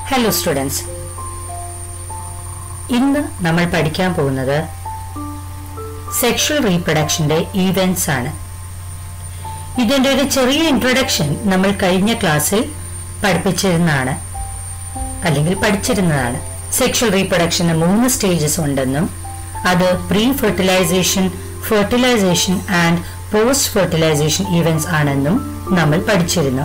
Hello students ഇന്ന് നമ്മൾ പഠിക്കാൻ പോകുന്നത് സെക്ഷൽ റീപ്രൊഡക്ഷന്റെ ഈവൻസ് ആണ് ഇതിന്റെ ഒരു ചെറിയ ഇൻട്രൊഡക്ഷൻ നമ്മൾ കഴിഞ്ഞ ക്ലാസ്സിൽ പഠിപ്പിച്ചിരുന്നതാണ് അല്ലെങ്കിൽ പഠിച്ചിരുന്നതാണ് സെക്ഷൽ റീപ്രൊഡക്ഷന് മൂന്ന് സ്റ്റേജസ് ഉണ്ടെന്നും അത് pre fertilization fertilization and post fertilization events ആണെന്നും നമ്മൾ പഠിച്ചിരുന്നു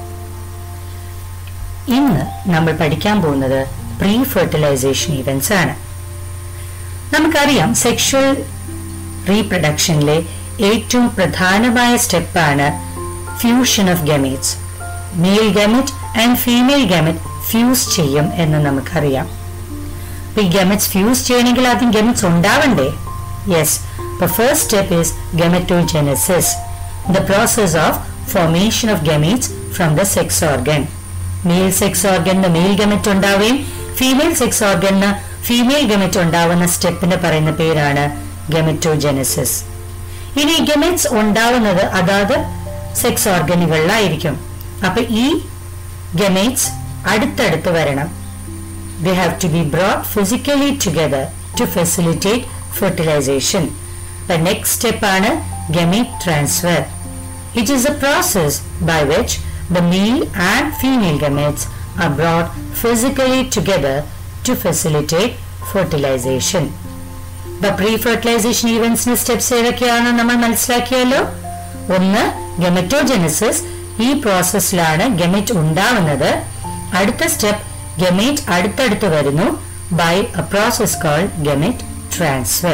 ഇന്ന് നമ്മൾ പഠിക്കാൻ പോകുന്നത് പ്രീ ഫെർട്ടിലൈസേഷൻ ഈവൻസ് ആണ് നമുക്കറിയാം സെക്ഷൽ റീപ്രൊഡക്ഷനിലെ ഏറ്റവും പ്രധാനമായ സ്റ്റെപ്പാണ് fusion of gametes male gamete and female gamete fuse ചെയ്യും എന്ന് നമുക്കറിയാം അപ്പൊ ഈ ഗമറ്റ്സ് ഫ്യൂസ് ചെയ്യണമെങ്കിൽ ആദ്യം ഗമറ്റ്സ് ഉണ്ടാവണ്ടേ yes The first step is gametogenesis, the process of formation of gametes from the sex organ. Male sex ഓർഗന് മെയിൽ ഗമറ്റ് ഉണ്ടാവുകയും ഫീമെയിൽ സെക്സ് ഓർഗന് ഫീമെയിൽ ഗമറ്റ് ഉണ്ടാവുന്ന സ്റ്റെപ്പിന് പറയുന്ന പേരാണ് ഗമറ്റോജെനസിസ് ഇനി ഗമറ്റ്സ് ഉണ്ടാവുന്നത് അതാത് സെക്സ് ഓർഗനുകളിലായിരിക്കും അപ്പൊ ഈ ഗമേറ്റ്സ് അടുത്തടുത്ത് വരണം they have to be brought physically together to facilitate fertilization. The next step ആണ് gamete transfer. It is a process by which the male and female gametes are brought physically together to facilitate fertilization. The pre-fertilization eventsന്റെ steps ഏതൊക്കെയാണെന്ന് നമ്മൾ മനസ്സിലാക്കിയല്ലോ ഒന്ന് ഗമറ്റോജെനസിസ് ഈ പ്രോസസ്സിലാണ് gamete ഉണ്ടാവുന്നത് അടുത്ത step gamete അടുത്തടുത്ത് വരുന്നു by a process call gamete transfer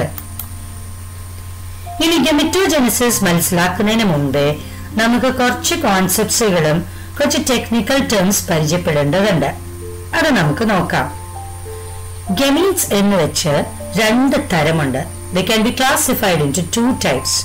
ഇനി ഗമറ്റോജെനസിസ് മനസ്സിലാക്കുന്നതിന് മുമ്പേ നമുക്ക് കുറച്ച് കോൺസെപ്റ്റ്സുകളും കുറച്ച് ടെക്നിക്കൽ ടേംസ് പരിചയപ്പെടേണ്ടതുണ്ട് അത് നമുക്ക് നോക്കാം ഗമീറ്റ്സ് എന്ന് വെച്ച് രണ്ട് തരമുണ്ട് they can be classified in to two types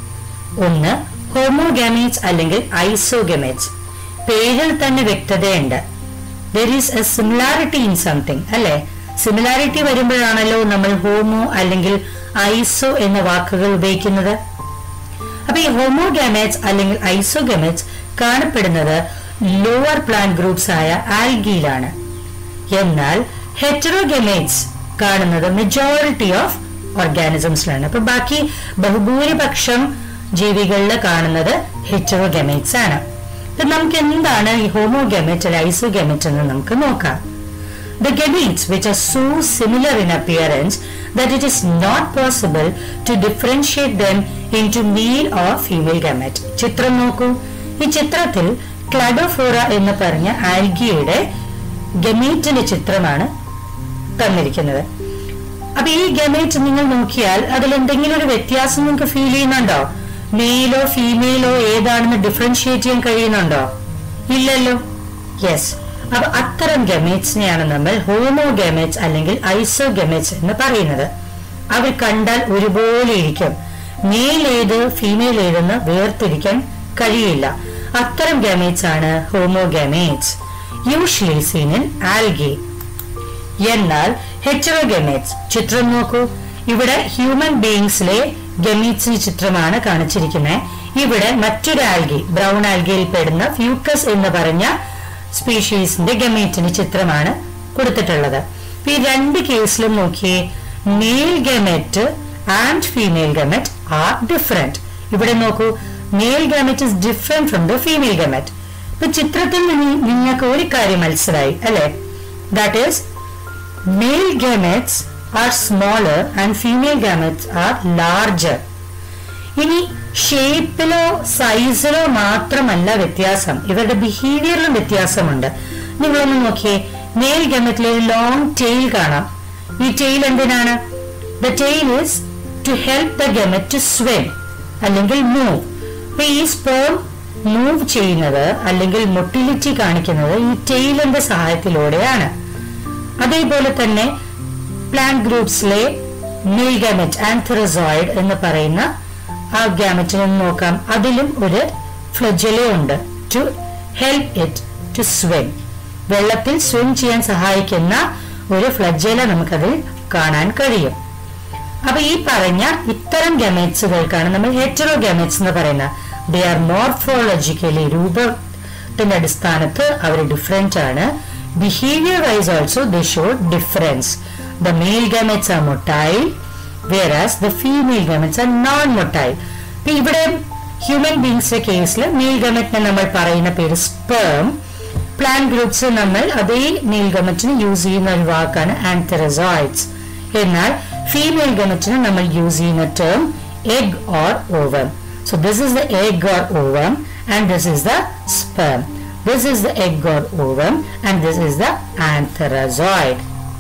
ഒന്ന് ഹോമോഗമേറ്റ്സ് അല്ലെങ്കിൽ ഐസോഗമേറ്റ്സ് പേരിൽ തന്നെ വ്യക്തതയുണ്ട് there is a similarity in something അല്ലെ സിമിലാരിറ്റി വരുമ്പോഴാണല്ലോ നമ്മൾ ഹോമോ അല്ലെങ്കിൽ ഐസോ എന്ന വാക്കുകൾ ഉപയോഗിക്കുന്നത് അപ്പൊ ഈ ഹോമോഗാമേറ്റ്സ് അല്ലെങ്കിൽ ഐസോഗമേറ്റ്സ് കാണപ്പെടുന്നത് ലോവർ പ്ലാന്റ് ഗ്രൂപ്പ്സ് ആയ ആൽഗിയിലാണ് എന്നാൽ ഹെറ്ററോഗമേറ്റ്സ് കാണുന്നത് മെജോറിറ്റി ഓഫ് ഓർഗാനിസംസിലാണ് അപ്പൊ ബാക്കി ബഹുഭൂരിപക്ഷം ജീവികളിൽ കാണുന്നത് ഹെറ്ററോഗമേറ്റ്സ് ആണ് അപ്പൊ നമുക്ക് എന്താണ് ഈ ഹോമോഗമറ്റ് അല്ലെങ്കിൽ ഐസോഗമറ്റ് എന്ന് നമുക്ക് നോക്കാം The gametes which are so similar in appearance that it is not possible to differentiate them into male or female gamete. ചിത്രം നോക്കൂ ഈ ചിത്രത്തിൽ ക്ലാഡോഫോറ എന്ന് പറഞ്ഞ ആൽഗിയുടെ ഗമേറ്റിന്റെ ചിത്രമാണ് തന്നിരിക്കുന്നത് അപ്പൊ ഈ ഗമേറ്റ് നിങ്ങൾ നോക്കിയാൽ അതിൽ എന്തെങ്കിലും ഒരു വ്യത്യാസം നിങ്ങൾക്ക് ഫീൽ ചെയ്യുന്നുണ്ടോ മെയിലോ ഫീമെയിലോ ഏതാണെന്ന് ഡിഫറൻഷിയേറ്റ് ചെയ്യാൻ കഴിയുന്നുണ്ടോ ഇല്ലല്ലോ യെസ് അപ്പൊ അത്തരം ഗമേറ്റ്സിനെയാണ് നമ്മൾ ഹോമോ ഗമേറ്റ്സ് അല്ലെങ്കിൽ ഐസോ ഗമേറ്റ്സ് എന്ന് പറയുന്നത് അവർ കണ്ടാൽ ഒരുപോലെ ഇരിക്കും മെയിൽ ഏത് ഫീമെയിൽ ഏതെന്ന് വേർതിരിക്കാൻ കഴിയില്ല അത്തരം ഗമേറ്റ്സ് ആണ് homo gametes usually seen in algae എന്നാൽ ഹെറ്ററോഗമേറ്റ്സ് ചിത്രം നോക്കൂ ഇവിടെ ഹ്യൂമൻ ബീയിങ്സിലെ ഗമീറ്റ്സിന്റെ ചിത്രമാണ് കാണിച്ചിരിക്കുന്നത് ഇവിടെ മറ്റൊരു ആൽഗി ബ്രൗൺ ആൽഗിയിൽ പെടുന്ന ഫ്യൂക്കസ് എന്ന് പറഞ്ഞ സ്പീഷീസിന്റെ ഗമേറ്റിന്റെ ചിത്രമാണ് കൊടുത്തിട്ടുള്ളത് ഈ രണ്ട് കേസിലും നോക്കിയേ male gamete and female gamete are different ഇവിടെ നോക്കൂ male gamete is different from the female gamete ഇപ്പൊ ചിത്രത്തിൽ നിന്ന് നിങ്ങൾക്ക് ഒരു കാര്യം മനസ്സിലായി അല്ലെ that is male gametes are smaller and female gametes are larger ഇനി ഷേപ്പിലോ സൈസിലോ മാത്രമല്ല വ്യത്യാസം ഇവരുടെ ബിഹേവിയറിലും വ്യത്യാസമുണ്ട് നിങ്ങളൊന്ന് നോക്കിയേ മെയിൽ ഗമറ്റിൽ ഒരു ലോങ് ടെയിൽ കാണാം ഈ ടെയിൽ എന്തിനാണ് the tail is to help the gamete to swim അല്ലെങ്കിൽ മൂവ് അപ്പൊ ഈ സ്പേം മൂവ് ചെയ്യുന്നത് അല്ലെങ്കിൽ മൊട്ടിലിറ്റി കാണിക്കുന്നത് ഈ ടെയിലിന്റെ സഹായത്തിലൂടെയാണ് അതേപോലെ തന്നെ പ്ലാന്റ് ഗ്രൂപ്പ്സിലെ മെയിൽ ഗമറ്റ് ആൻഥറസോയിഡ് എന്ന് പറയുന്ന ആ ഗ്യാമറ്റിനെ നോക്കാം അതിലും ഒരു ഫ്ലജല ഉണ്ട് to help it to swim വെള്ളത്തിൽ സ്വിം ചെയ്യാൻ സഹായിക്കുന്ന ഒരു ഫ്ലജല നമുക്കതിൽ കാണാൻ കഴിയും അപ്പൊ ഈ പറഞ്ഞ ഇത്തരം ഗമേറ്റ്സുകൾക്കാണ് നമ്മൾ ഹെറ്ററോ ഗമേറ്റ്സ് എന്ന് പറയുന്നത് ദേ ആർ മോർഫോളജിക്കലി രൂപത്തിന്റെ അടിസ്ഥാനത്ത് അവർ ഡിഫറെന്റ് ആണ് behavior wise also they show difference the male gametes are motile whereas the female gametes are non-motile ഇപ്പൊ ഇവിടെ ഹ്യൂമൻ ബീങ്സിന്റെ കേസിൽ മെയിൽ ഗമറ്റിനെ നമ്മൾ പറയുന്ന പേര് സ്പേം പ്ലാൻ ഗ്രൂപ്പ്സ് നമ്മൾ അതേ മെയിൽ ഗമറ്റിന് യൂസ് ചെയ്യുന്ന ഒരു വാക്കാണ് ആൻതെറസോയിഡ്സ് എന്നാൽ ഫീമെയിൽ ഗമറ്റിന് നമ്മൾ യൂസ് ചെയ്യുന്ന term egg or ovum so this is the egg or ovum and this is the sperm this is the egg or ovum and this is the antherozoid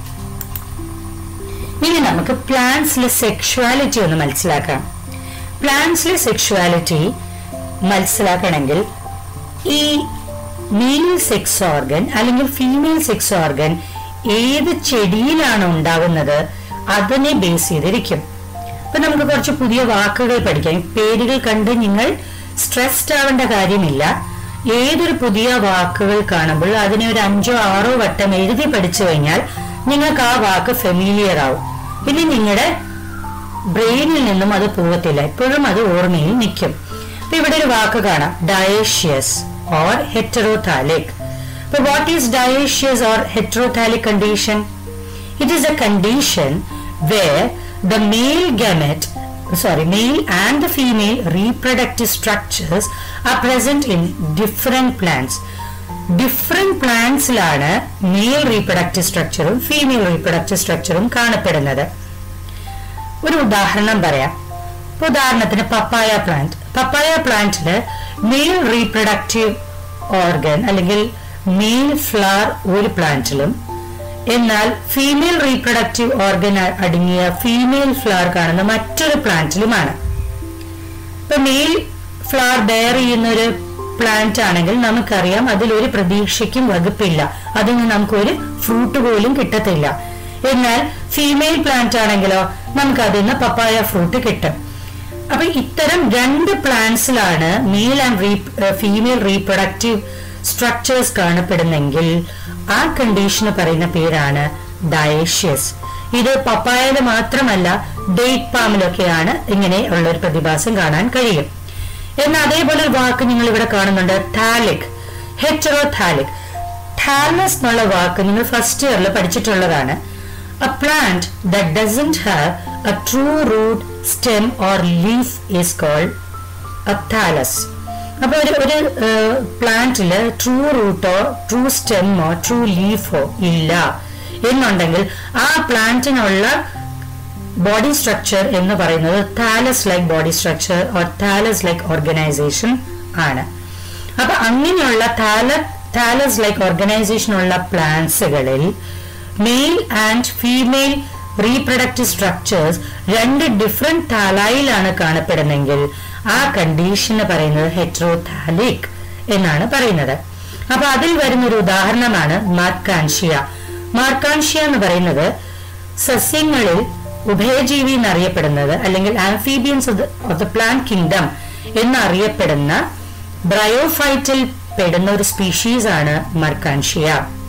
ഇനി നമുക്ക് പ്ലാന്റ്സിലെ sexuality ഒന്ന് മനസ്സിലാക്കാം പ്ലാന്റ്സിലെ സെക്ഷുവാലിറ്റി മനസ്സിലാക്കണമെങ്കിൽ ഈ male sex organ അല്ലെങ്കിൽ female sex organ ഏത് ചെടിയിലാണ് ഉണ്ടാവുന്നത് അതിനെ ബേസ് ചെയ്തിരിക്കും ഇപ്പൊ നമുക്ക് കുറച്ച് പുതിയ വാക്കുകൾ പഠിക്കാം ഈ പേരുകൾ കണ്ട് നിങ്ങൾ സ്ട്രെസ്ഡ് ആവേണ്ട കാര്യമില്ല ഏതൊരു പുതിയ വാക്കുകൾ കാണുമ്പോൾ അതിനെ ഒരു അഞ്ചോ ആറോ വട്ടം എഴുതി പഠിച്ചു കഴിഞ്ഞാൽ നിങ്ങൾക്ക് ആ വാക്ക് ഫെമിലിയർ ആവും പിന്നെ നിങ്ങളുടെ ബ്രെയിനിൽ നിന്നും അത് പോകത്തില്ല എപ്പോഴും അത് ഓർമ്മയിൽ നിൽക്കും അപ്പൊ ഇവിടെ ഒരു വാക്ക് കാണാം ഡയേഷ്യസ് ഓർ ഹെറ്ററോതാലിക് അപ്പൊ what is dioecious or heterothallic condition It is a condition where the male gamete, sorry, male and the female reproductive structures are present in different plants. Different പ്ലാന്റ്സിലാണ് മെയിൽ റീപ്രൊഡക്റ്റീവ് സ്ട്രക്ചറും female reproductive സ്ട്രക്ചറും കാണപ്പെടുന്നത് ഒരു ഉദാഹരണം പറയാം ഇപ്പൊ ഉദാഹരണത്തിന് papaya plant papaya പ്ലാന്റില് മെയിൽ റീപ്രൊഡക്റ്റീവ് ഓർഗൻ അല്ലെങ്കിൽ മെയിൽ ഫ്ലവർ ഒരു പ്ലാന്റിലും എന്നാൽ ഫീമെയിൽ റീപ്രൊഡക്റ്റീവ് ഓർഗൻ അടങ്ങിയ ഫീമെയിൽ ഫ്ലവർ കാണുന്ന മറ്റൊരു പ്ലാന്റിലുമാണ് ഇപ്പൊ മെയിൽ ഫ്ലവർ ബെയർ ചെയ്യുന്ന ഒരു പ്ലാന്റ് ആണെങ്കിൽ നമുക്കറിയാം അതിലൊരു പ്രതീക്ഷയ്ക്കും വകുപ്പില്ല അതിൽ നിന്ന് നമുക്കൊരു ഫ്രൂട്ട് പോലും കിട്ടത്തില്ല എന്നാൽ ഫീമെയിൽ പ്ലാന്റ് ആണെങ്കിലോ നമുക്ക് അതിൽ നിന്ന് പപ്പായ ഫ്രൂട്ട് കിട്ടും അപ്പൊ ഇത്തരം രണ്ട് പ്ലാന്റ്സിലാണ് male and re female reproductive structures കാണപ്പെടുന്നെങ്കിൽ ആ കണ്ടീഷന് പറയുന്ന പേരാണ് ഡയേഷ്യസ് ഇത് പപ്പായയില് മാത്രമല്ല ഡേറ്റ് പാമിലൊക്കെയാണ് ഇങ്ങനെ ഉള്ള ഒരു പ്രതിഭാസം കാണാൻ കഴിയും എന്നാൽ അതേപോലെ ഒരു വാക്ക് നിങ്ങൾ ഇവിടെ കാണുന്നുണ്ട് താലിക് ഹെറ്ററോ താലിക് താലസ് എന്നുള്ള വാക്ക് നിങ്ങൾ ഫസ്റ്റ് ഇയറിൽ പഠിച്ചിട്ടുള്ളതാണ് a plant that doesn't have a true root stem or leaf is called a thallus അപ്പൊ ഒരു ഒരു പ്ലാന്റില് ട്രൂ റൂട്ടോ ട്രൂ സ്റ്റെമ്മോ ട്രൂ ലീഫോ ഇല്ല എന്നുണ്ടെങ്കിൽ ആ പ്ലാന്റിനുള്ള ബോഡി സ്ട്രക്ചർ എന്ന് പറയുന്നത് thallus like body structure or thallus like organisation ആണ് അപ്പൊ അങ്ങനെയുള്ള താല താലസ് ലൈക്ക് ഓർഗനൈസേഷൻ ഉള്ള പ്ലാന്റ്സുകളിൽ male and female reproductive structures രണ്ട് ഡിഫറെന്റ് താലായിലാണ് കാണപ്പെടുന്നെങ്കിൽ ആ കണ്ടീഷന് പറയുന്നത് ഹെട്രോതാലിക് എന്നാണ് പറയുന്നത് അപ്പൊ അതിൽ വരുന്ന ഒരു ഉദാഹരണമാണ് മാർക്കാൻഷ്യ മാർക്കാൻഷ്യ എന്ന് പറയുന്നത് സസ്യങ്ങളിൽ ഉഭയജീവി എന്നറിയപ്പെടുന്നത് അല്ലെങ്കിൽ amphibians of the plant kingdom എന്നറിയപ്പെടുന്ന ബ്രയോഫൈറ്റിൽ പെടുന്ന ഒരു സ്പീഷീസ് ആണ് മർക്കാൻഷ്യ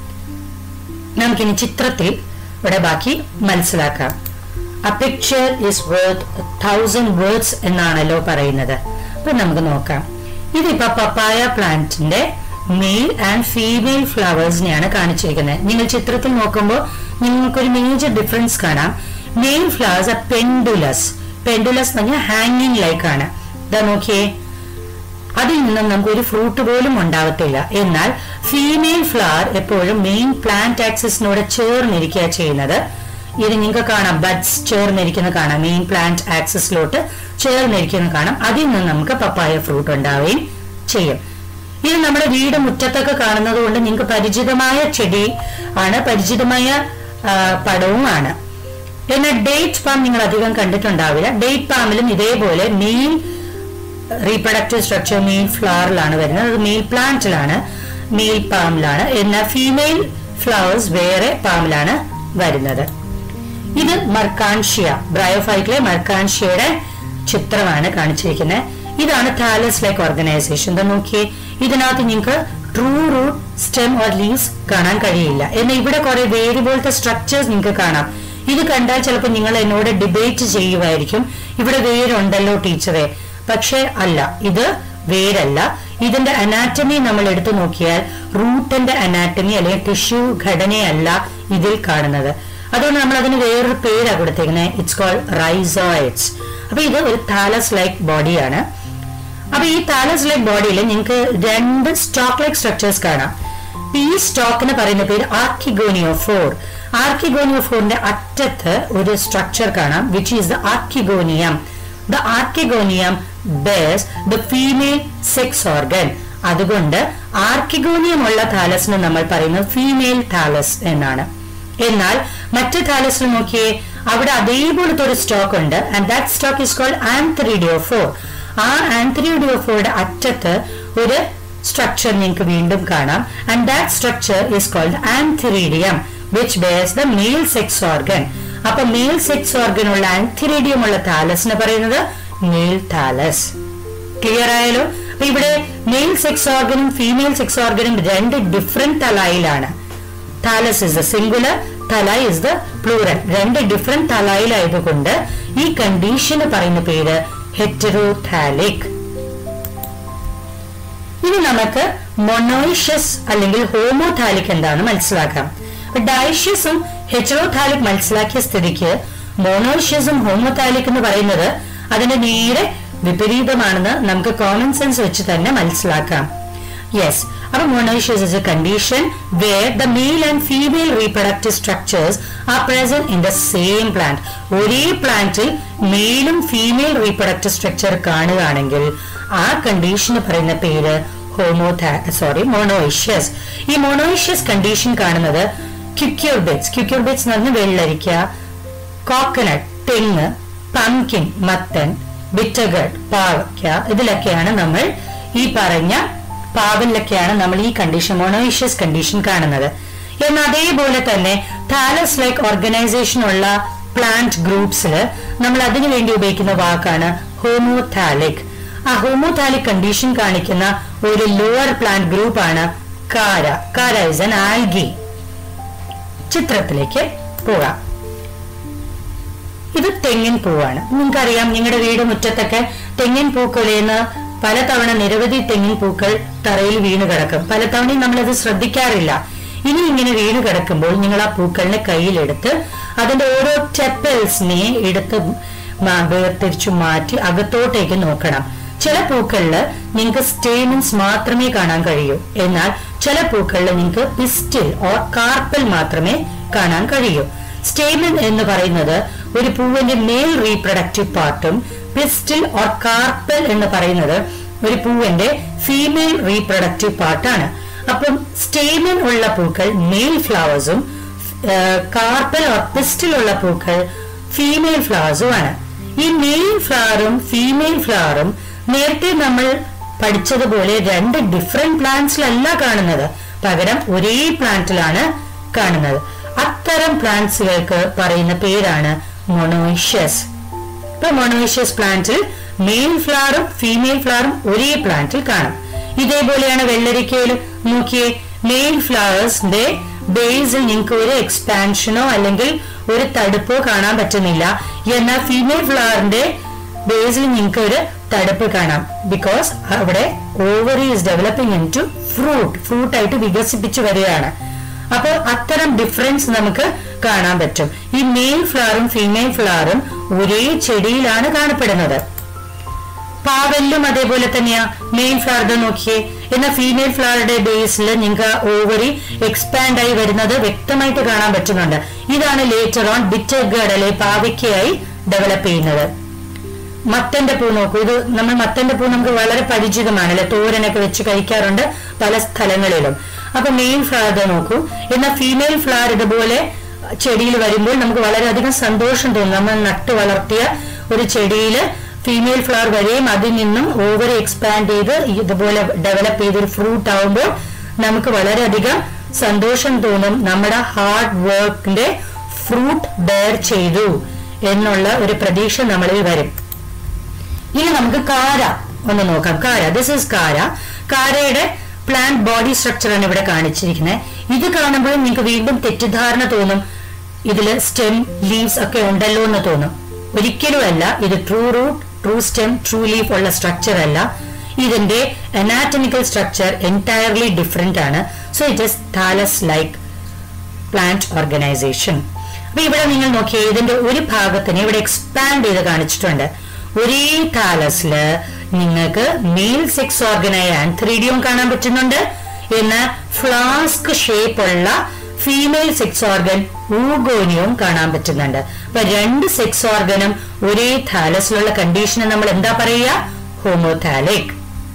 നമുക്കിനി ചിത്രത്തിൽ ഇവിടെ ബാക്കി മനസ്സിലാക്കാം a picture is worth a thousand words എന്നാണല്ലോ പറയുന്നത് അപ്പൊ നമുക്ക് നോക്കാം ഇതിപ്പോ പപ്പായ പ്ലാന്റിന്റെ മെയിൽ ആൻഡ് ഫീമെയിൽ ഫ്ലവേഴ്സിനെയാണ് കാണിച്ചിരിക്കുന്നത് നിങ്ങൾ ചിത്രത്തിൽ നോക്കുമ്പോൾ നിങ്ങൾക്കൊരു മേജർ ഡിഫറൻസ് കാണാം മെയിൽ ഫ്ലവേഴ്സ് പെൻഡുലസ് പെൻഡുലസ് എന്ന് പറഞ്ഞാൽ ഹാങ്ങിങ് ലൈക്ക് ആണ് ഇതാ നോക്കിയേ അതിൽ നിന്നും നമുക്ക് ഒരു ഫ്രൂട്ട് പോലും ഉണ്ടാവത്തില്ല എന്നാൽ ഫീമെയിൽ ഫ്ലവർ എപ്പോഴും മെയിൻ പ്ലാന്റ് ആക്സിസിനോട് ചേർന്നിരിക്കുക ചെയ്യുന്നത് ഇത് നിങ്ങൾക്ക് കാണാം ബഡ്സ് ചേർന്നിരിക്കുന്ന കാണാം മെയിൻ പ്ലാന്റ് ആക്സിസിലോട്ട് ചേർന്നിരിക്കുന്ന കാണാം അതിൽ നിന്ന് നമുക്ക് പപ്പായ ഫ്രൂട്ട് ഉണ്ടാവുകയും ചെയ്യും ഇത് നമ്മുടെ വീട് മുറ്റത്തൊക്കെ കാണുന്നത് കൊണ്ട് നിങ്ങൾക്ക് പരിചിതമായ ചെടി ആണ് പരിചിതമായ ആ, പടവുമാണ് എന്നാൽ ഡേറ്റ് പാം നിങ്ങൾ അധികം കണ്ടിട്ടുണ്ടാവില്ല ഡേറ്റ് പാമിലും ഇതേപോലെ മെയിൻ റീപ്രൊഡക്റ്റീവ് സ്ട്രക്ചർ മെയിൽ ഫ്ലവറിലാണ് വരുന്നത് അത് മെയിൽ പ്ലാന്റിലാണ് മെയിൽ പാമിലാണ് എന്നാൽ ഫീമെയിൽ ഫ്ലവേഴ്സ് വേറെ പാമിലാണ് വരുന്നത് ഇത് മർക്കാൻഷ്യ ബ്രയോഫൈറ്റിലെ മർക്കാൻഷ്യയുടെ ചിത്രമാണ് കാണിച്ചിരിക്കുന്നത് ഇതാണ് താലസ് ലൈക്ക് ഓർഗനൈസേഷൻ ഇത് നോക്കിയേ ഇതിനകത്ത് നിങ്ങൾക്ക് true root stem or leaves കാണാൻ കഴിയില്ല എന്നാൽ ഇവിടെ കുറെ വേര് പോലത്തെ സ്ട്രക്ചേഴ്സ് നിങ്ങൾക്ക് കാണാം ഇത് കണ്ടാൽ ചിലപ്പോൾ നിങ്ങൾ എന്നോട് ഡിബേറ്റ് ചെയ്യുമായിരിക്കും ഇവിടെ വേരുണ്ടല്ലോ ടീച്ചറെ പക്ഷേ അല്ല ഇത് വേരല്ല ഇതിന്റെ അനാറ്റമി നമ്മൾ എടുത്തു നോക്കിയാൽ റൂട്ടിന്റെ അനാറ്റമി അല്ലെങ്കിൽ ടിഷ്യൂ ഘടനയല്ല ഇതിൽ കാണുന്നത് അതുകൊണ്ട് നമ്മൾ അതിന് വേറൊരു പേരാണ് കൊടുത്തേക്കുന്നത് ഇറ്റ്സ് കോൾ റൈസോയിഡ്സ് അപ്പൊ ഇത് ഒരു താലസ് ലൈക്ക് ബോഡിയാണ് അപ്പൊ ഈ താലസ് ലൈക്ക് ബോഡിയിൽ നിങ്ങൾക്ക് രണ്ട് സ്റ്റോക്ക് ലൈക്ക് സ്ട്രക്ചേഴ്സ് കാണാം ഈ സ്റ്റോക്കിന് പറയുന്ന പേര് ആർക്കിഗോണിയോ ഫോർ ആർക്കിഗോണിയോ ഫോറിന്റെ അറ്റത്ത് ഒരു സ്ട്രക്ചർ കാണാം which is the archegonium the archegonium bears the female sex organ അതുകൊണ്ട് ആർക്കിഗോണിയം ഉള്ള താലസിന് നമ്മൾ പറയുന്നത് ഫീമെയിൽ താലസ് എന്നാണ് എന്നാൽ മറ്റു താലസിൽ നോക്കിയേ അവിടെ അതേപോലത്തെ ഒരു സ്റ്റോക്ക് ഉണ്ട് and that stalk is called antheridiophore ആ ആന്ത്രിഡിയോ ഫോറുടെ അറ്റത്ത് ഒരു സ്ട്രക്ചർ നിങ്ങൾക്ക് വീണ്ടും കാണാം and that structure is called antheridium which bears the male sex organ അപ്പൊ മെയിൽ സെക്സ് ഓർഗൻ ഉള്ള ആന്ത്രിഡിയം ഉള്ള താലസിന് പറയുന്നത് മെയിൽ താലസ് ക്ലിയർ ആയാലോ അപ്പൊ ഇവിടെ മെയിൽ സെക്സ് ഓർഗനും ഫീമെയിൽ സെക്സ് ഓർഗനും രണ്ട് ഡിഫറെന്റ് തലായിലാണ് thallus is the singular thalli is the plural രണ്ട് ഡിഫറെന്റ് തലായിലായതുകൊണ്ട് ഈ കണ്ടീഷന് പറയുന്ന പേര് ഹെറ്ററോഥാലിക് ഇനി നമുക്ക് മൊണോയിഷ്യസ് അല്ലെങ്കിൽ ഹോമോഥാലിക് എന്താണെന്ന് മനസ്സിലാക്കാം ഡൈഷ്യസും ഹെറ്ററോഥാലിക് മനസ്സിലാക്കിയ സ്ഥിതിക്ക് മോണോഷ്യസും ഹോമോഥാലിക് എന്ന് പറയുന്നത് അതിന്റെ നേരെ വിപരീതമാണെന്ന് നമുക്ക് കോമൺ സെൻസ് വെച്ച് തന്നെ മനസ്സിലാക്കാം യെസ് അപ്പൊ monoecious is a condition where the male and female reproductive structures are present in the same plant ഒരേ പ്ലാന്റിൽ മെയിലും ഫീമെയിൽ റീപ്രൊഡക്റ്റീവ് സ്ട്രക്ചർ കാണുകയാണെങ്കിൽ ആ കണ്ടീഷന് പറയുന്ന പേര് ഹോമോഥാ സോറി മോണോയിഷ്യസ് ഈ മോണോയിഷ്യസ് കണ്ടീഷൻ കാണുന്നത് ക്യുക്യൂർബേറ്റ്സ് ക്യുക്യൂർബേറ്റ്സ് എന്ന് പറഞ്ഞാൽ വെള്ളരിക്ക കോക്കനട്ട് തെങ്ങ് പംകിൻ മത്തൻ ബിറ്റഗഡ് പാവയ്ക്ക ഇതിലൊക്കെയാണ് നമ്മൾ ഈ പറഞ്ഞ പാവലിലൊക്കെയാണ് നമ്മൾ ഈ കണ്ടീഷൻ മോണോയിഷ്യസ് കണ്ടീഷൻ കാണുന്നത് എന്നാൽ അതേപോലെ തന്നെ താലസ് ലൈക്ക് ഓർഗനൈസേഷൻ ഉള്ള പ്ലാന്റ് ഗ്രൂപ്പ്സിൽ നമ്മൾ അതിനു വേണ്ടി ഉപയോഗിക്കുന്ന വാക്കാണ് ഹോമോതാലിക് ആ ഹോമോതാലിക് കണ്ടീഷൻ കാണിക്കുന്ന ഒരു ലോവർ പ്ലാന്റ് ഗ്രൂപ്പാണ് കാര കാര ഇസ് എൻ ആൽഗി ചിത്രത്തിലേക്ക് പോകാം ഇത് തെങ്ങിൻ പൂവാണ് നിങ്ങൾക്കറിയാം നിങ്ങളുടെ വീട് മുറ്റത്തൊക്കെ തെങ്ങിൻ പൂക്കൊലയെന്ന് പലതവണ നിരവധി തെങ്ങിൻ പൂക്കൾ തറയിൽ വീണ് കിടക്കും പലതവണയും നമ്മളത് ശ്രദ്ധിക്കാറില്ല ഇനി ഇങ്ങനെ വീണ് കിടക്കുമ്പോൾ നിങ്ങൾ ആ പൂക്കളിനെ കയ്യിലെടുത്ത് അതിന്റെ ഓരോ ടെപ്പൽസിനെ എടുത്ത് മാ- വേർതിരിച്ചു മാറ്റി അകത്തോട്ടേക്ക് നോക്കണം ചില പൂക്കളില് നിങ്ങൾക്ക് സ്റ്റേമിൻസ് മാത്രമേ കാണാൻ കഴിയൂ എന്നാൽ ചില പൂക്കളിൽ നിങ്ങൾക്ക് പിസ്റ്റിൽ ഓർ കാർപ്പൽ മാത്രമേ കാണാൻ കഴിയൂ സ്റ്റേമിൻ എന്ന് പറയുന്നത് ഒരു പൂവിന്റെ മെയിൽ റീപ്രൊഡക്റ്റീവ് പാർട്ടും പിസ്റ്റിൽ ഓർ കാർപ്പൽ എന്ന് പറയുന്നത് ഒരു പൂവിന്റെ ഫീമെയിൽ റീപ്രൊഡക്റ്റീവ് പാർട്ടാണ് അപ്പം സ്റ്റേമിൻ ഉള്ള പൂക്കൾ മെയിൽ ഫ്ലവേഴ്സും കാർപ്പൽ ഓർ പിസ്റ്റിൽ ഉള്ള പൂക്കൾ ഫീമെയിൽ ഫ്ലവേഴ്സും ആണ് ഈ മെയിൽ ഫ്ലവറും ഫീമെയിൽ ഫ്ലവറും നേരത്തെ നമ്മൾ പഠിച്ചതുപോലെ രണ്ട് ഡിഫറെന്റ് പ്ലാന്റ്സിലല്ല കാണുന്നത് പകരം ഒരേ പ്ലാന്റിലാണ് കാണുന്നത് അത്തരം പ്ലാന്റ്സുകൾക്ക് പറയുന്ന പേരാണ് മൊണോയിഷ്യസ് ഇപ്പൊ മൊണോയിഷ്യസ് പ്ലാന്റിൽ മെയിൽ ഫ്ലവറും ഫീമെയിൽ ഫ്ലവറും ഒരേ പ്ലാന്റിൽ കാണും ഇതേപോലെയാണ് വെള്ളരിക്കയിലും നോക്കിയേ മെയിൽ ഫ്ലവേഴ്സിന്റെ ബേസിൽ നിങ്ങൾക്ക് ഒരു എക്സ്പാൻഷനോ അല്ലെങ്കിൽ ഒരു തടുപ്പോ കാണാൻ പറ്റുന്നില്ല എന്നാൽ ഫീമെയിൽ ഫ്ലവറിന്റെ ബേസിൽ നിങ്ങൾക്ക് ഒരു തടുപ്പ് കാണാം ബിക്കോസ് അവിടെ ovary is developing into fruit fruit ആയിട്ട് വികസിപ്പിച്ചു വരികയാണ് അപ്പോൾ അത്തരം ഡിഫറൻസ് നമുക്ക് കാണാൻ പറ്റും ഈ മെയിൽ ഫ്ലവറും ഫീമെയിൽ ഫ്ലവറും ഒരേ ചെടിയിലാണ് കാണപ്പെടുന്നത് പാവലിലും അതേപോലെ തന്നെയാ മെയിൻ ഫ്ലവറുടെ നോക്കിയേ എന്നാൽ ഫീമെയിൽ ഫ്ലവറുടെ ബേസിൽ നിങ്ങൾക്ക് ഓവറി എക്സ്പാൻഡ് ആയി വരുന്നത് വ്യക്തമായിട്ട് കാണാൻ പറ്റുന്നുണ്ട് ഇതാണ് ലേറ്റർ ഓൺ ബിറ്റർ ഗഡ് അല്ലെ പാവയ്ക്കയായി ഡെവലപ്പ് ചെയ്യുന്നത് മത്തന്റെ പൂ നോക്കൂ ഇത് നമ്മൾ മത്തന്റെ പൂ നമുക്ക് വളരെ പരിചിതമാണ് അല്ലെ തോരനൊക്കെ വെച്ച് കഴിക്കാറുണ്ട് പല സ്ഥലങ്ങളിലും അപ്പൊ മെയിൻ ഫ്ലവർ നോക്കൂ എന്നാൽ ഫീമെയിൽ ഫ്ലവർ ഇതുപോലെ ചെടിയിൽ വരുമ്പോൾ നമുക്ക് വളരെയധികം സന്തോഷം തോന്നും നമ്മൾ നട്ടു വളർത്തിയ ഒരു ചെടിയില് ഫീമെയിൽ ഫ്ലവർ വരെയും അതിൽ നിന്നും ഓവർ എക്സ്പാൻഡ് ചെയ്ത് ഇതുപോലെ ഡെവലപ്പ് ചെയ്തൊരു ഫ്രൂട്ട് ആവുമ്പോൾ നമുക്ക് വളരെയധികം സന്തോഷം തോന്നും നമ്മുടെ ഹാർഡ് വർക്കിന്റെ ഫ്രൂട്ട് ബെയർ ചെയ്തു എന്നുള്ള ഒരു പ്രതീക്ഷ നമ്മളിൽ വരും ഇനി നമുക്ക് കാര ഒന്ന് നോക്കാം കാര ദിസ് ഇസ് കാര കാരയുടെ പ്ലാന്റ് ബോഡി സ്ട്രക്ചർ ആണ് ഇവിടെ കാണിച്ചിരിക്കുന്നത് ഇത് കാണുമ്പോൾ നിങ്ങൾക്ക് വീണ്ടും തെറ്റിദ്ധാരണ തോന്നും ഇതില് സ്റ്റെം ലീവ്സ് ഒക്കെ ഉണ്ടല്ലോ എന്ന് തോന്നും ഒരിക്കലും അല്ല ഇത് true root true stem true leaf ഉള്ള സ്ട്രക്ചർ അല്ല ഇതിന്റെ അനാറ്റമിക്കൽ സ്ട്രക്ചർ എൻറ്റയർലി ഡിഫറെന്റ് ആണ് so it is thallus like plant organisation അപ്പൊ ഇവിടെ നിങ്ങൾ നോക്കിയേ ഇതിന്റെ ഒരു ഭാഗത്തിന് ഇവിടെ എക്സ്പാൻഡ് ചെയ്ത് കാണിച്ചിട്ടുണ്ട് ഒരേ താലസില് നിങ്ങൾക്ക് മെയിൽ സെക്സ് ഓർഗനായ ആൻത്രീഡിയം കാണാൻ പറ്റുന്നുണ്ട് എന്നാൽ ഫ്ലാസ്ക് ഷേപ്പ് ഉള്ള ഫീമെയിൽ സെക്സ് ഓർഗൻ ഊഗോനിയവും കാണാൻ പറ്റുന്നുണ്ട് അപ്പൊ രണ്ട് സെക്സ് ഓർഗനും ഒരേ താലസിലുള്ള കണ്ടീഷനെ നമ്മൾ എന്താ പറയുക ഹോമോതാലിക്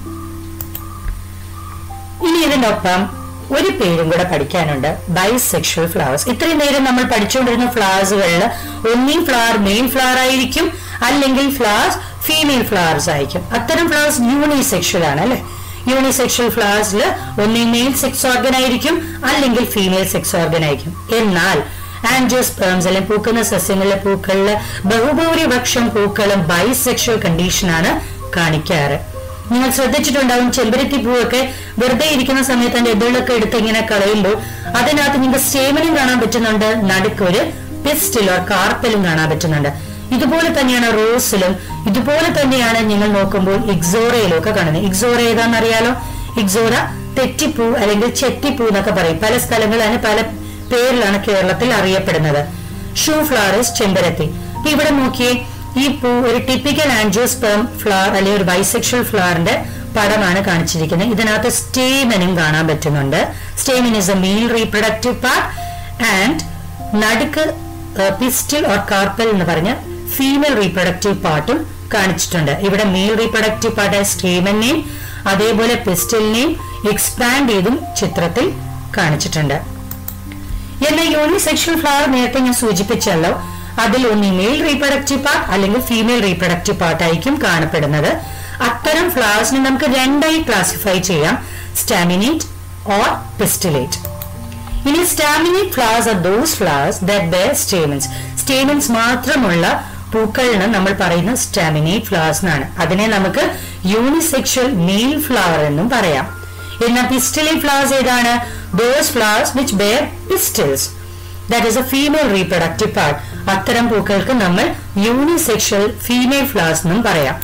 ഇനി ഇതിന്റെ ഒപ്പം ഒരു പേരും കൂടെ പഠിക്കാനുണ്ട് ബൈസെക്ഷൽ ഫ്ലവേഴ്സ് ഇത്രയും നേരം നമ്മൾ പഠിച്ചുകൊണ്ടിരുന്ന ഫ്ലവേഴ്സുകളിൽ ഒന്നീ ഫ്ലവർ മെയിൻ ഫ്ലവർ ആയിരിക്കും അല്ലെങ്കിൽ ഫ്ലവേഴ്സ് ഫീമെയിൽ ഫ്ലവേഴ്സ് ആയിരിക്കും അത്തരം ഫ്ലവേഴ്സ് യൂണിസെക്ഷൽ ആണ് അല്ലെ യൂണിസെക്ഷൽ ഫ്ലവേഴ്സിൽ ഒന്നീ മെയിൽ സെക്സ് ഓർഗൻ ആയിരിക്കും അല്ലെങ്കിൽ ഫീമെയിൽ സെക്സ് ഓർഗൻ ആയിരിക്കും എന്നാൽ ആൻജിയോസ്പേംസ് അല്ലെങ്കിൽ പൂക്കുന്ന സസ്യങ്ങളിലെ പൂക്കളിൽ ബഹുഭൂരിപക്ഷം പൂക്കളും ബൈസെക്ഷൽ കണ്ടീഷനാണ് കാണിക്കാറ് നിങ്ങൾ ശ്രദ്ധിച്ചിട്ടുണ്ടാവും ചെമ്പരത്തി പൂവൊക്കെ വെറുതെ ഇരിക്കുന്ന സമയത്ത് അതിന്റെ എതിളൊക്കെ എടുത്ത് ഇങ്ങനെ കളയുമ്പോൾ അതിനകത്ത് നിങ്ങൾക്ക് സ്റ്റേമനും കാണാൻ പറ്റുന്നുണ്ട് നടുക്ക് ഒരു പിസ്റ്റിലോ കാർപ്പലും കാണാൻ പറ്റുന്നുണ്ട് ഇതുപോലെ തന്നെയാണ് റോസിലും ഇതുപോലെ തന്നെയാണ് നിങ്ങൾ നോക്കുമ്പോൾ ഇക്സോറയിലും ഒക്കെ കാണുന്നത് ഇക്സോറ ഏതാണെന്ന് അറിയാലോ ഇക്സോറ തെറ്റിപ്പൂ അല്ലെങ്കിൽ ചെത്തിപ്പൂ എന്നൊക്കെ പറയും പല സ്ഥലങ്ങളിൽ അതിന് പല പേരിലാണ് കേരളത്തിൽ അറിയപ്പെടുന്നത് ഷൂ ഫ്ലവർ ചെമ്പരത്തി അപ്പൊ ഇവിടെ നോക്കിയേ ഈ പൂ ഒരു ടിപ്പിക്കൽ ആൻജിയോസ്പേം ഫ്ലവർ അല്ലെങ്കിൽ ഒരു ബൈസെക്ഷൽ ഫ്ലവറിന്റെ പടമാണ് കാണിച്ചിരിക്കുന്നത് ഇതിനകത്ത് സ്റ്റേമനും കാണാൻ പറ്റുന്നുണ്ട് stamen is a male reproductive part and നടുക്ക് പിസ്റ്റിൽ ഓർ കാർപ്പൽ എന്ന് പറഞ്ഞ ഫീമെയിൽ റീപ്രൊഡക്റ്റീവ് പാർട്ടും കാണിച്ചിട്ടുണ്ട് ഇവിടെ മെയിൽ റീപ്രൊഡക്റ്റീവ് പാർട്ടായ സ്റ്റേമനെയും അതേപോലെ പിസ്റ്റലിനെയും എക്സ്പാൻഡ് ചെയ്തും ചിത്രത്തിൽ കാണിച്ചിട്ടുണ്ട് എന്നാൽ യൂണിസെക്ഷൽ ഫ്ലവർ നേരത്തെ ഞാൻ സൂചിപ്പിച്ചല്ലോ അതിൽ ഒന്ന് മെയിൽ റീപ്രൊഡക്റ്റീവ് പാർട്ട് അല്ലെങ്കിൽ ഫീമെയിൽ റീപ്രൊഡക്റ്റീവ് പാർട്ട് ആയിരിക്കും കാണപ്പെടുന്നത് അത്തരം ഫ്ലവേഴ്സിനെ നമുക്ക് രണ്ടായി ക്ലാസിഫൈ ചെയ്യാം സ്റ്റാമിനേറ്റ് ഓർ പിസ്റ്റിലേറ്റ് ഇനി staminate flowers are those flowers that bear stamens stamens മാത്രമുള്ള പൂക്കളിന് നമ്മൾ പറയുന്ന സ്റ്റാമിനേറ്റ് ഫ്ലവേഴ്സ് എന്നാണ് അതിനെ നമുക്ക് യൂണിസെക്ഷൽ മെയിൽ ഫ്ലവർ എന്നും പറയാം എന്നാൽ പിസ്റ്റലേറ്റ് ഫ്ലവേഴ്സ് ഏതാണ് those flowers which bear pistils that is a female reproductive part അത്തരം പൂക്കൾക്ക് നമ്മൾ യൂണിസെക്ഷൽ ഫീമെയിൽ ഫ്ലവേഴ്സ് എന്നും പറയാം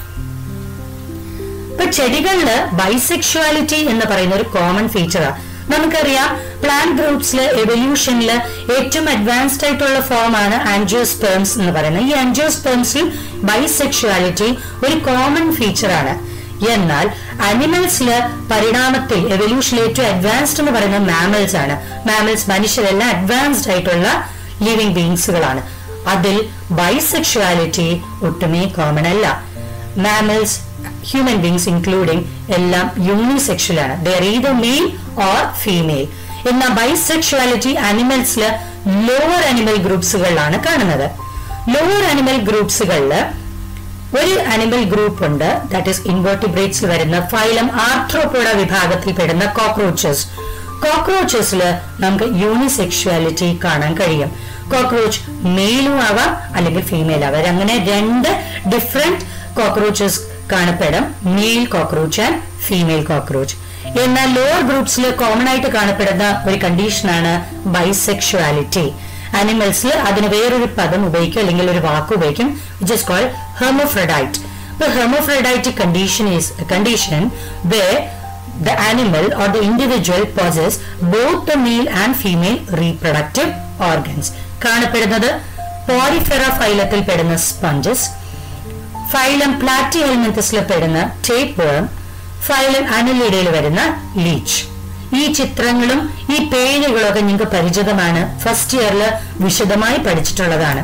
ഇപ്പൊ ചെടികളില് ബൈസെക്ഷുവാലിറ്റി എന്ന് പറയുന്ന ഒരു കോമൺ ഫീച്ചറാണ് നമുക്കറിയാം പ്ലാന്റ് ഗ്രൂപ്പ്സില് എവല്യൂഷനിൽ ഏറ്റവും അഡ്വാൻസ്ഡ് ആയിട്ടുള്ള ഫോം ആണ് ആൻജിയോസ്പേംസ് എന്ന് പറയുന്നത് ഈ ആൻജിയോസ്പേംസിൽ ബൈസെക്ഷുവാലിറ്റി ഒരു കോമൺ ഫീച്ചറാണ് എന്നാൽ അനിമൽസില് പരിണാമത്തിൽ എവല്യൂഷനിൽ ഏറ്റവും അഡ്വാൻസ്ഡ് എന്ന് പറയുന്നത് മാമൽസ് ആണ് മാമൽസ് മനുഷ്യരെല്ലാം അഡ്വാൻസ്ഡ് ആയിട്ടുള്ള ലിവിംഗ് ബീങ്സുകളാണ് അതിൽ ബൈസെക്ഷുവാലിറ്റി ഒട്ടുമേ കോമൺ അല്ല മാമൽസ് ഹ്യൂമൻ ബീങ്സ് ഇൻക്ലൂഡിംഗ് എല്ലാം യൂണിസെക്ഷൽ ആണ് they're either male or female എന്നാൽ ബൈസെക്ഷുവാലിറ്റി അനിമൽസില് ലോവർ അനിമൽ ഗ്രൂപ്പ്സുകളിലാണ് കാണുന്നത് ലോവർ അനിമൽ ഗ്രൂപ്പ്സുകളിൽ ഒരു അനിമൽ ഗ്രൂപ്പ് ഉണ്ട് ദാറ്റ് ഈസ് ഇൻവേർട്ടിബ്രേറ്റ്സിൽ വരുന്ന ഫൈലം ആർത്രോപോഡ വിഭാഗത്തിൽ പെടുന്ന കോക്രോച്ചസ് കോക്രോച്ചസിൽ നമുക്ക് യൂണിസെക്ഷുവാലിറ്റി കാണാൻ കഴിയും കോക്രോച്ച് മെയിലും ആവാം അല്ലെങ്കിൽ ഫീമെയിൽ ആവാം അങ്ങനെ രണ്ട് ഡിഫറെന്റ് കോക്രോച്ചസ് കാണപ്പെടും male cockroach and female cockroach എന്നാൽ ലോവർ ഗ്രൂപ്പ്സിൽ കോമൺ ആയിട്ട് കാണപ്പെടുന്ന ഒരു കണ്ടീഷനാണ് ബൈസെക്ഷുവാലിറ്റി അനിമൽസിൽ അതിന് വേറൊരു പദം ഉപയോഗിക്കും അല്ലെങ്കിൽ ഒരു വാക്ക് ഉപയോഗിക്കും വിച്ച് ഇസ് കോൾഡ് ഹെർമോഫ്രഡൈറ്റ് ഇപ്പൊ hermaphroditic condition is condition where the animal or the individual possess both the male and female reproductive organs കാണപ്പെടുന്നത് പോരിഫെറ ഫൈലത്തിൽ പെടുന്ന സ്പഞ്ചസ് ഫൈലം പ്ലാറ്റി ഹെൽമെന്തസിൽ പെടുന്ന ടേപ്പ് വേം ഫൈലം അനലിഡയിൽ വരുന്ന ലീച്ച് ഈ ചിത്രങ്ങളും ഈ പേരുകളൊക്കെ നിങ്ങൾക്ക് പരിചിതമാണ് ഫസ്റ്റ് ഇയറിൽ വിശദമായി പഠിച്ചിട്ടുള്ളതാണ്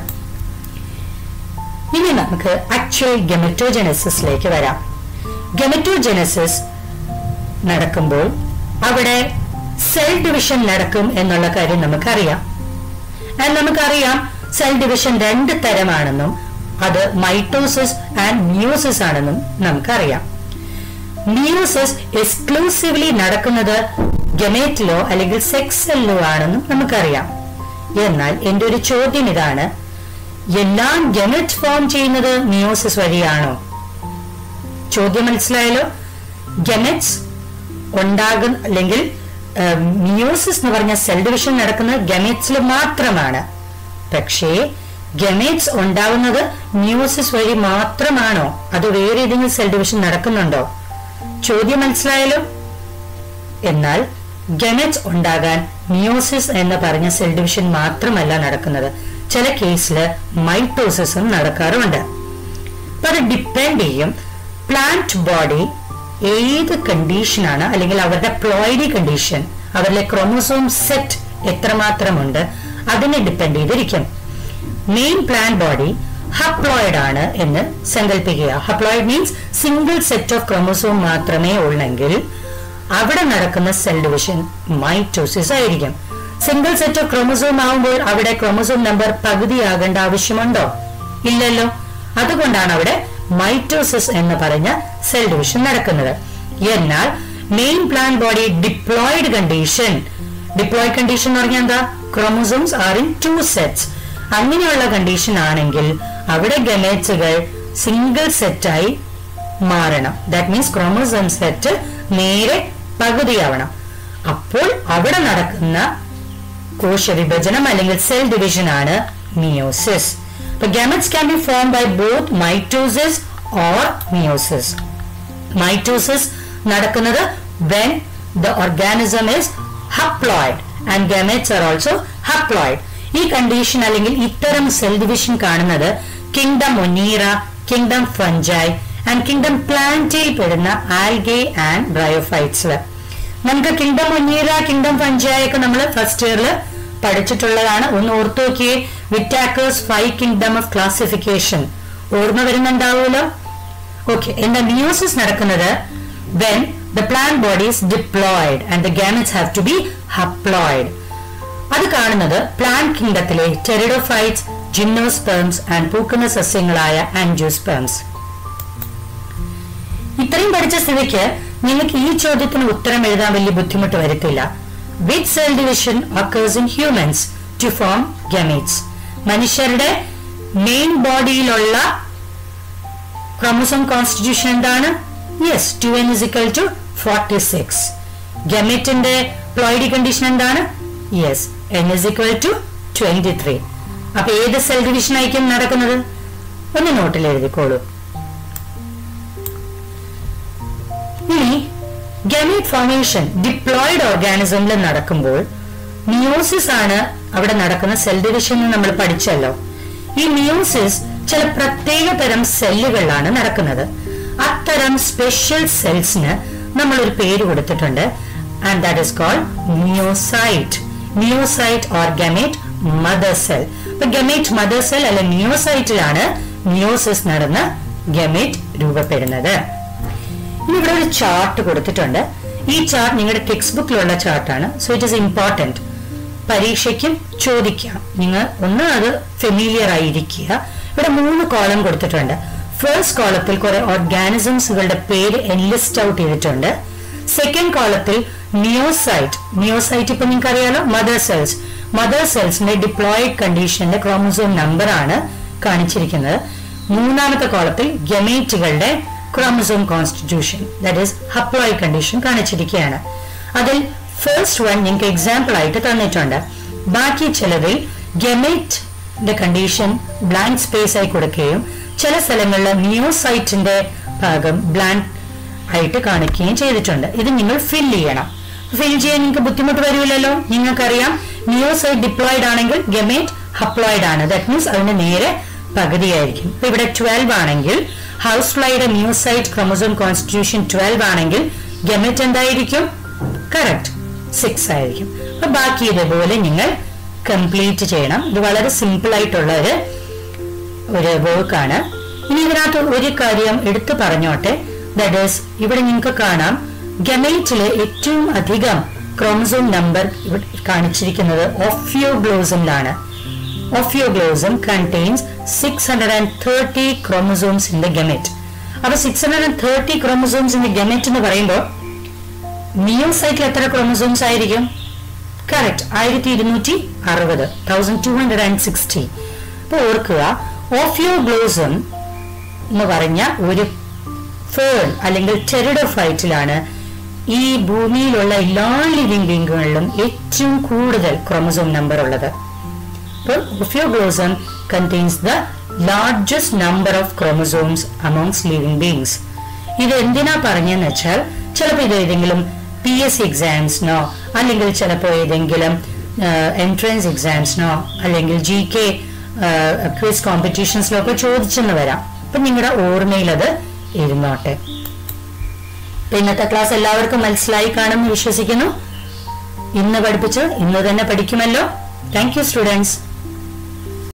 ഇനി നമുക്ക് ആക്ച്വൽ ഗെമറ്റോജനസിസിലേക്ക് വരാം ഗെമറ്റോജനസിസ് നടക്കുമ്പോൾ അവിടെ സെൽ ഡിവിഷൻ നടക്കും എന്നുള്ള കാര്യം നമുക്കറിയാം ആൻഡ് നമുക്കറിയാം സെൽ ഡിവിഷൻ രണ്ട് തരമാണെന്നും അത് മൈറ്റോസിസ് ആൻഡ് മ്യൂസിസ് ആണെന്നും നമുക്കറിയാം മ്യൂസിസ് എക്സ്ക്ലൂസീവ്ലി നടക്കുന്നത് ഗമേറ്റിലോ അല്ലെങ്കിൽ സെക്സലിലോ ആണെന്നും നമുക്കറിയാം എന്നാൽ എന്റെ ഒരു ചോദ്യം ഇതാണ് എല്ലാം ഗമറ്റ് ഫോം ചെയ്യുന്നത് മ്യൂസിസ് വഴിയാണോ ചോദ്യം മനസ്സിലായല്ലോ ഗമറ്റ്സ് ഉണ്ടാകുന്ന അല്ലെങ്കിൽ മ്യൂസിസ് എന്ന് പറഞ്ഞ സെൽ ഡിവിഷൻ നടക്കുന്നത് ഗമേറ്റ്സിൽ മാത്രമാണ് പക്ഷേ ഗമേറ്റ്സ് ഉണ്ടാവുന്നത് മ്യൂസിസ് വഴി മാത്രമാണോ അത് വേറെ ഏതെങ്കിലും സെൽ ഡിവിഷൻ നടക്കുന്നുണ്ടോ ചോദ്യം മനസ്സിലായല്ലോ എന്നാൽ ഗനറ്റ് ഉണ്ടാകാൻ മിയോസിസ് എന്ന് പറഞ്ഞ സെൽ ഡിവിഷൻ മാത്രമല്ല നടക്കുന്നത് ചില കേസിൽ മൈറ്റോസിസും നടക്കാറുണ്ട് അപ്പൊ അത് ഡിപ്പെൻഡ് ചെയ്യും പ്ലാന്റ് ബോഡി ഏത് കണ്ടീഷനാണ് അല്ലെങ്കിൽ അവരുടെ പ്ലോയിഡി കണ്ടീഷൻ അവരിലെ ക്രോമോസോം സെറ്റ് എത്രമാത്രമുണ്ട് അതിനെ ഡിപ്പെൻഡ് ചെയ്തിരിക്കും മെയിൻ പ്ലാന്റ് ബോഡി ഹപ്ലോയിഡ് ആണ് എന്ന് സങ്കല്പിക്കുക haploid means single set of chromosome മാത്രമേ ഉള്ളെങ്കിൽ അവിടെ നടക്കുന്ന സെൽ ഡിവിഷൻ മൈറ്റോസിസ് ആയിരിക്കും സിംഗിൾ സെറ്റ് ഓഫ് ക്രോമോസോം ആവുമ്പോൾ അവിടെ ക്രോമോസോം നമ്പർ പകുതിയാകേണ്ട ആവശ്യമുണ്ടോ ഇല്ലല്ലോ അതുകൊണ്ടാണ് അവിടെ മൈറ്റോസിസ് എന്ന് പറഞ്ഞ സെൽ ഡിവിഷൻ നടക്കുന്നത് എന്നാൽ main plant body diploid condition diploid condition എന്ന് പറഞ്ഞാൽ എന്താ chromosomes are in two sets അങ്ങനെയുള്ള കണ്ടീഷൻ ആണെങ്കിൽ അവിടെ ഗമേറ്റ്സുകൾ സിംഗിൾ സെറ്റായി മാറണം ദാറ്റ് മീൻസ് ക്രോമോസോം സെറ്റ് നേരെ പകുതിയാവണം അപ്പോൾ അവിടെ നടക്കുന്ന കോശവിഭജനം അല്ലെങ്കിൽ സെൽ ഡിവിഷൻ ആണ് meiosis The gametes can be formed by both mitosis or meiosis. Mitosis നടക്കുന്നത് when the organism is haploid and gametes are also haploid. ഈ കണ്ടീഷൻ അല്ലെങ്കിൽ ഇത്തരം സെൽ ഡിവിഷൻ കാണുന്നത് kingdom Monera kingdom fungi and kingdom പ്ലാന്റിൽ പെടുന്ന algae and ബ്രയോഫൈറ്റ്സിൽ നമുക്ക് kingdom Monera kingdom ഫഞ്ചായ് ഒക്കെ നമ്മൾ ഫസ്റ്റ് ഇയറിൽ പഠിച്ചിട്ടുള്ളതാണ് ഒന്ന് ഓർത്തു നോക്കിയേ Whittaker's five kingdom of classification ഓർമ്മ വരുന്നുണ്ടാവുമല്ലോ ഓക്കെ എന്താ മിയോസിസ് നടക്കുന്നത് when the plant bodies diploid and the gametes have to be haploid അത് കാണുന്നത് പ്ലാന്റ് കിങ്ഡത്തിലെ ടെറിഡോഫൈറ്റ്സ് ജിന്നോസ്പേംസ് ആൻഡ് പൂക്കുന്ന സസ്യങ്ങളായ ആൻജിയോസ്പേംസ് ഇത്രയും പഠിച്ച സ്ഥിതിക്ക് നിങ്ങൾക്ക് ഈ ചോദ്യത്തിന് ഉത്തരം എഴുതാൻ വലിയ ബുദ്ധിമുട്ട് വരുത്തില്ല which cell division occurs in humans to form gametes മനുഷ്യരുടെ മെയിൻ ബോഡിയിലുള്ള ക്രോമോസോം കോൺസ്റ്റിറ്റ്യൂഷൻ എന്താണ് yes two n is equal to forty six ഗമേറ്റിന്റെ പ്ലോയിഡി കണ്ടീഷൻ എന്താണ് yes n is equal to twenty three അപ്പൊ ഏത് സെൽ ഡിവിഷൻ ആയിരിക്കും നടക്കുന്നത് ഒന്ന് നോട്ടിൽ എഴുതിക്കോളൂ ഇനി ഗമേറ്റ് ഫോർമേഷൻ ഡിപ്ലോയിഡ് ഓർഗാനിസമിൽ നടക്കുമ്പോൾ മിയോസിസ് ആണ് അവിടെ നടക്കുന്ന സെൽ ഡിവിഷൻ നമ്മൾ പഠിച്ചല്ലോ ഈ മിയോസിസ് ചില പ്രത്യേക തരം സെല്ലുകളിലാണ് നടക്കുന്നത് അത്തരം സ്പെഷ്യൽ സെൽസിന് നമ്മൾ ഒരു പേര് കൊടുത്തിട്ടുണ്ട് and that is called meiocyte meiocyte or gamete mother cell ഇപ്പൊ ഗമേറ്റ് മദർ സെൽ അല്ലെ മിയോസൈറ്റിലാണ് മിയോസിസ് നടന്ന് ഗമേറ്റ് രൂപപ്പെടുന്നത് ഇനി ഇവിടെ ഒരു ചാർട്ട് കൊടുത്തിട്ടുണ്ട് ഈ ചാർട്ട് നിങ്ങളുടെ ടെക്സ്റ്റ് ബുക്കിലുള്ള ചാർട്ടാണ് സോ ഇറ്റ് ഇസ് ഇമ്പോർട്ടന്റ് പരീക്ഷയ്ക്കും ചോദിക്കാം നിങ്ങൾ ഒന്ന് അത് ഫെമിലിയർ ആയിരിക്കുക ഇവിടെ മൂന്ന് കോളം കൊടുത്തിട്ടുണ്ട് ഫസ്റ്റ് കോളത്തിൽ കുറെ ഓർഗാനിസംസുകളുടെ പേര് എൻലിസ്റ്റ് ഔട്ട് ചെയ്തിട്ടുണ്ട് സെക്കൻഡ് കോളത്തിൽ മിയോസൈറ്റ് മിയോസൈറ്റ് ഇപ്പൊ നിങ്ങൾക്ക് അറിയാലോ മദർ സെൽസ് മദർ സെൽസിന്റെ ഡിപ്ലോയിഡ് കണ്ടീഷന്റെ ക്രോമോസോം നമ്പർ ആണ് കാണിച്ചിരിക്കുന്നത് മൂന്നാമത്തെ കോളത്തിൽ ഗമേറ്റുകളുടെ chromosome constitution that is haploid condition കാണിച്ചിരിക്കുകയാണ് അതിൽ ഫസ്റ്റ് വൺ നിങ്ങൾക്ക് എക്സാമ്പിൾ ആയിട്ട് തന്നിട്ടുണ്ട് ബാക്കി ചിലതിൽ ഗമേറ്റിന്റെ കണ്ടീഷൻ ബ്ലാങ്ക് സ്പേസ് ആയി കൊടുക്കുകയും ചില സ്ഥലങ്ങളിൽ മിയോസൈറ്റിന്റെ ഭാഗം ബ്ലാങ്ക് ആയിട്ട് കാണിക്കുകയും ചെയ്തിട്ടുണ്ട് ഇത് നിങ്ങൾ ഫിൽ ചെയ്യണം ഫിൽ ചെയ്യാൻ നിങ്ങൾക്ക് ബുദ്ധിമുട്ട് വരില്ലല്ലോ നിങ്ങൾക്കറിയാം മിയോസൈറ്റ് ഡിപ്ലോയിഡ് ആണെങ്കിൽ ഗമേറ്റ് ഹപ്ലോയിഡ് ആണ് ദാറ്റ് മീൻസ് അതിന് നേരെ പകുതിയായിരിക്കും ഇപ്പൊ ഇവിടെ ട്വൽവ് ആണെങ്കിൽ ഹൗസ് ഫ്ലൈയുടെ മ്യൂസൈറ്റ് ക്രോമസോം കോൺസ്റ്റിറ്റ്യൂഷൻ ട്വൽവ് ആണെങ്കിൽ ഗമറ്റ് എന്തായിരിക്കും കറക്റ്റ് സിക്സ് ആയിരിക്കും അപ്പൊ ബാക്കി ഇതേപോലെ നിങ്ങൾ കംപ്ലീറ്റ് ചെയ്യണം ഇത് വളരെ സിമ്പിൾ ആയിട്ടുള്ള ഒരു ഒരു വർക്കാണ് ഇനി ഇതിനകത്ത് ഒരു കാര്യം എടുത്തു പറഞ്ഞോട്ടെ ദാറ്റ് ഈസ് ഇവിടെ നിങ്ങൾക്ക് കാണാം ഗമേറ്റിലെ ഏറ്റവും അധികം ക്രോമസോം നമ്പർ ഇവിടെ കാണിച്ചിരിക്കുന്നത് ഓഫിയോഗ്ലോസമിലാണ് Ophioglossum contains six hundred and thirty chromosomes in the gamete അപ്പൊ six hundred and thirty chromosomes in the gamete എന്ന് പറയുമ്പോൾ മിയോസൈറ്റിൽ എത്ര ക്രോമസോംസ് ആയിരിക്കും കറക്റ്റ് ആയിരത്തി ഇരുന്നൂറ്റി അറുപത് thousand two hundred and sixty അപ്പൊ ഓർക്കുക ഓഫിയോഗ്ലോസം എന്ന് പറഞ്ഞ ഒരു ഫേൺ അല്ലെങ്കിൽ ടെറിഡോഫൈറ്റിലാണ് ഈ ഭൂമിയിലുള്ള എല്ലാ ലിവിംഗ് ബീങ്ങുകളിലും ഏറ്റവും കൂടുതൽ ക്രോമസോം നമ്പർ ഉള്ളത് അപ്പോൾ Ophioglossum contains the largest number of chromosomes amongst living beings. ഇത് എന്തിനാ പറഞ്ഞെന്ന് വെച്ചാൽ ചിലപ്പോൾ ഇത് ഏതെങ്കിലും പി എസ് സി എക്സാംസിനോ അല്ലെങ്കിൽ ചിലപ്പോൾ ഏതെങ്കിലും എൻട്രൻസ് എക്സാംസിനോ അല്ലെങ്കിൽ ജി കെ ക്വിസ് കോമ്പറ്റീഷൻസിലോ ഒക്കെ ചോദിച്ചെന്ന് വരാം അപ്പൊ നിങ്ങളുടെ ഓർമ്മയിൽ അത് ഇരുന്നോട്ടെ അപ്പൊ ഇന്നത്തെ ക്ലാസ് എല്ലാവർക്കും മനസ്സിലായി കാണുമെന്ന് വിശ്വസിക്കുന്നു ഇന്ന് പഠിപ്പിച്ച് ഇന്ന് തന്നെ പഠിക്കുമല്ലോ താങ്ക് യു സ്റ്റുഡൻസ്